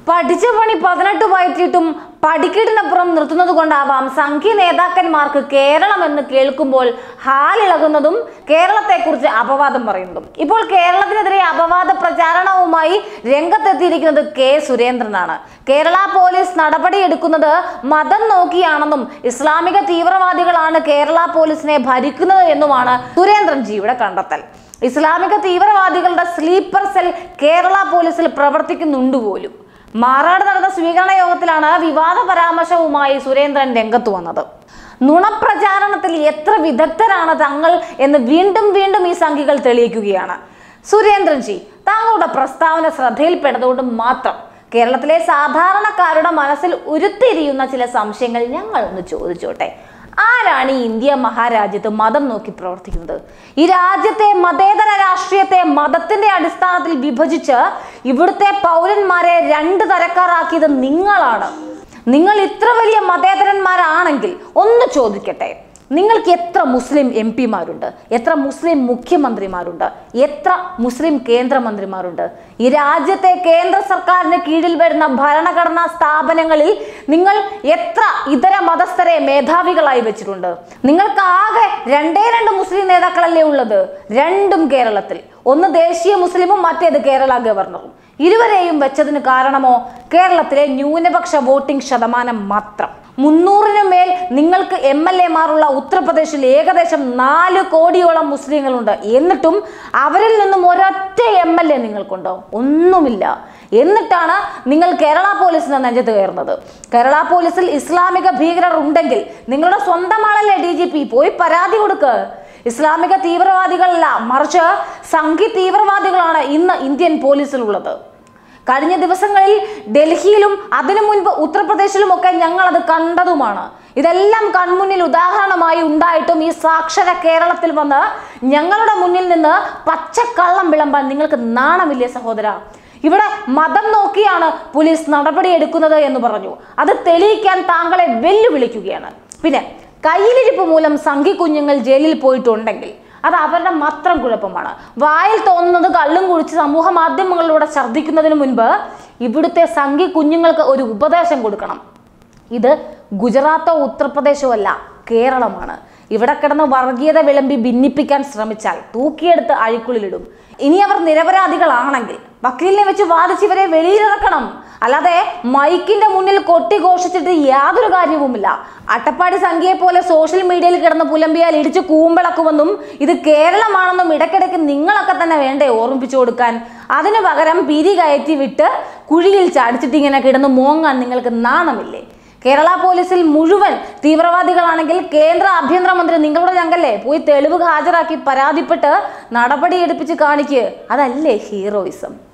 പഠിച്ച പണി പതിനെട്ട് പയറ്റിയിട്ടും പടിക്കെട്ടിനപ്പുറം നിർത്തുന്നത് കൊണ്ടാവാം സംഘി നേതാക്കന്മാർക്ക് കേരളം എന്ന് കേൾക്കുമ്പോൾ ഹാലിളകുന്നതും കേരളത്തെക്കുറിച്ച് അപവാദം പറയുന്നതും ഇപ്പോൾ കേരളത്തിനെതിരെ അപവാദ പ്രചാരണവുമായി രംഗത്തെത്തിയിരിക്കുന്നത് കെ സുരേന്ദ്രനാണ് കേരള പോലീസ് നടപടിയെടുക്കുന്നത് മതം നോക്കിയാണെന്നും ഇസ്ലാമിക തീവ്രവാദികളാണ് കേരള പോലീസിനെ ഭരിക്കുന്നത് എന്നുമാണ് സുരേന്ദ്രൻ ജിയുടെ കണ്ടെത്തൽ ഇസ്ലാമിക തീവ്രവാദികളുടെ സ്ലീപ്പർ സെൽ കേരള പോലീസിൽ പ്രവർത്തിക്കുന്നുണ്ട് പോലും മാറാട് നടന്ന സ്വീകരണ യോഗത്തിലാണ് വിവാദ പരാമർശവുമായി സുരേന്ദ്രൻ രംഗത്ത് വന്നത് നുണപ്രചാരണത്തിൽ എത്ര വിദഗ്ധരാണ് തങ്ങൾ എന്ന് വീണ്ടും വീണ്ടും ഈ സംഖ്യകൾ തെളിയിക്കുകയാണ് സുരേന്ദ്രൻ ജി താങ്കളുടെ പ്രസ്താവന ശ്രദ്ധയിൽപ്പെട്ടതുകൊണ്ട് മാത്രം കേരളത്തിലെ സാധാരണക്കാരുടെ മനസ്സിൽ ഉരുത്തിരിയുന്ന ചില സംശയങ്ങൾ ഞങ്ങൾ ഒന്ന് ചോദിച്ചോട്ടെ ആരാണ് ഈ ഇന്ത്യ മഹാരാജ്യത്ത് മതം നോക്കി പ്രവർത്തിക്കുന്നത് ഈ രാജ്യത്തെ മതേതര രാഷ്ട്രീയത്തെ മതത്തിന്റെ അടിസ്ഥാനത്തിൽ വിഭജിച്ച് ഇവിടുത്തെ പൗരന്മാരെ രണ്ട് തരക്കാരാക്കിയത് നിങ്ങളാണ് നിങ്ങൾ ഇത്ര വലിയ മതേതരന്മാരാണെങ്കിൽ ഒന്ന് ചോദിക്കട്ടെ നിങ്ങൾക്ക് എത്ര മുസ്ലിം എം പിമാരുണ്ട് എത്ര മുസ്ലിം മുഖ്യമന്ത്രിമാരുണ്ട് എത്ര മുസ്ലിം കേന്ദ്രമന്ത്രിമാരുണ്ട് ഈ രാജ്യത്തെ കേന്ദ്ര സർക്കാരിന് കീഴിൽ വരുന്ന ഭരണഘടനാ സ്ഥാപനങ്ങളിൽ നിങ്ങൾ എത്ര ഇതര മതസ്ഥരെ മേധാവികളായി വെച്ചിട്ടുണ്ട് നിങ്ങൾക്ക് ആകെ രണ്ടേ രണ്ട് മുസ്ലിം നേതാക്കളല്ലേ ഉള്ളത് രണ്ടും കേരളത്തിൽ ഒന്ന് ദേശീയ മുസ്ലിമും മറ്റേത് കേരള ഗവർണറും ഇരുവരെയും വെച്ചതിന് കാരണമോ കേരളത്തിലെ ന്യൂനപക്ഷ വോട്ടിംഗ് ശതമാനം മാത്രം മുന്നൂറിനു മേൽ നിങ്ങൾക്ക് എം എൽ എമാരുള്ള ഉത്തർപ്രദേശിൽ ഏകദേശം നാല് കോടിയോളം മുസ്ലിങ്ങളുണ്ട് എന്നിട്ടും അവരിൽ നിന്നും ഒരൊറ്റ എം എൽ എ നിങ്ങൾക്കുണ്ടോ ഒന്നുമില്ല എന്നിട്ടാണ് നിങ്ങൾ കേരള പോലീസിന്റെ നെഞ്ചത്ത് കയറുന്നത് കേരള പോലീസിൽ ഇസ്ലാമിക ഭീകരർ ഉണ്ടെങ്കിൽ നിങ്ങളുടെ സ്വന്തം ആളല്ലേ ഡി ജി പി പോയി പരാതി കൊടുക്ക് ഇസ്ലാമിക തീവ്രവാദികളല്ല മറിച്ച് സംഘി തീവ്രവാദികളാണ് ഇന്ന് ഇന്ത്യൻ പോലീസിലുള്ളത് കഴിഞ്ഞ ദിവസങ്ങളിൽ ഡൽഹിയിലും അതിനു മുൻപ് ഉത്തർപ്രദേശിലും ഒക്കെ ഞങ്ങൾ അത് കണ്ടതുമാണ് ഇതെല്ലാം കൺമുന്നിൽ ഉദാഹരണമായി ഉണ്ടായിട്ടും ഈ സാക്ഷര കേരളത്തിൽ വന്ന് ഞങ്ങളുടെ മുന്നിൽ നിന്ന് പച്ചക്കള്ളം വിളമ്പാൻ നിങ്ങൾക്ക് നാണമില്ലേ സഹോദര ഇവിടെ മതം നോക്കിയാണ് പോലീസ് നടപടിയെടുക്കുന്നത് എന്ന് പറഞ്ഞു അത് തെളിയിക്കാൻ താങ്കളെ വെല്ലുവിളിക്കുകയാണ് പിന്നെ കയ്യിലിരിപ്പ് മൂലം സംഘി കുഞ്ഞുങ്ങൾ ജയിലിൽ പോയിട്ടുണ്ടെങ്കിൽ അത് അവരുടെ മാത്രം കുഴപ്പമാണ് വായിൽ തോന്നുന്നത് കള്ളും കുടിച്ച് സമൂഹ മാധ്യമങ്ങളിലൂടെ ഛർദ്ദിക്കുന്നതിന് മുൻപ് ഇവിടുത്തെ സംഘി കുഞ്ഞുങ്ങൾക്ക് ഒരു ഉപദേശം കൊടുക്കണം ഇത് ഗുജറാത്തോ ഉത്തർപ്രദേശോ അല്ല കേരളമാണ് ഇവിടെ കിടന്ന് വർഗീയത വിളമ്പി ഭിന്നിപ്പിക്കാൻ ശ്രമിച്ചാൽ തൂക്കിയെടുത്ത് അഴിക്കുള്ളിലിടും ഇനി അവർ നിരപരാധികളാണെങ്കിൽ വക്കീലിനെ വെച്ച് വാദിച്ച് ഇവരെ വെളിയിലിറക്കണം അല്ലാതെ മൈക്കിന്റെ മുന്നിൽ കൊട്ടിഘോഷിച്ചിട്ട് യാതൊരു കാര്യവുമില്ല അട്ടപ്പാടി സംഖ്യയെ പോലെ സോഷ്യൽ മീഡിയയിൽ കിടന്ന് പുലമ്പിയാൽ ഇടിച്ച് കൂമ്പിളക്കുമെന്നും ഇത് കേരളമാണെന്നും ഇടയ്ക്കിടയ്ക്ക് നിങ്ങളൊക്കെ തന്നെ വേണ്ടേ ഓർമ്മിപ്പിച്ചു കൊടുക്കാൻ അതിനു പകരം പിരി കയറ്റി വിട്ട് കുഴിയിൽ ചാടിച്ചിട്ട് ഇങ്ങനെ കിടന്ന് മോങ്ങാൻ നിങ്ങൾക്ക് നാണമില്ലേ കേരള പോലീസിൽ മുഴുവൻ തീവ്രവാദികളാണെങ്കിൽ കേന്ദ്ര ആഭ്യന്തരമന്ത്രി നിങ്ങളുടെ ഞങ്ങല്ലേ പോയി തെളിവ് ഹാജരാക്കി പരാതിപ്പെട്ട് നടപടിയെടുപ്പിച്ച് കാണിക്ക് അതല്ലേ ഹീറോയിസം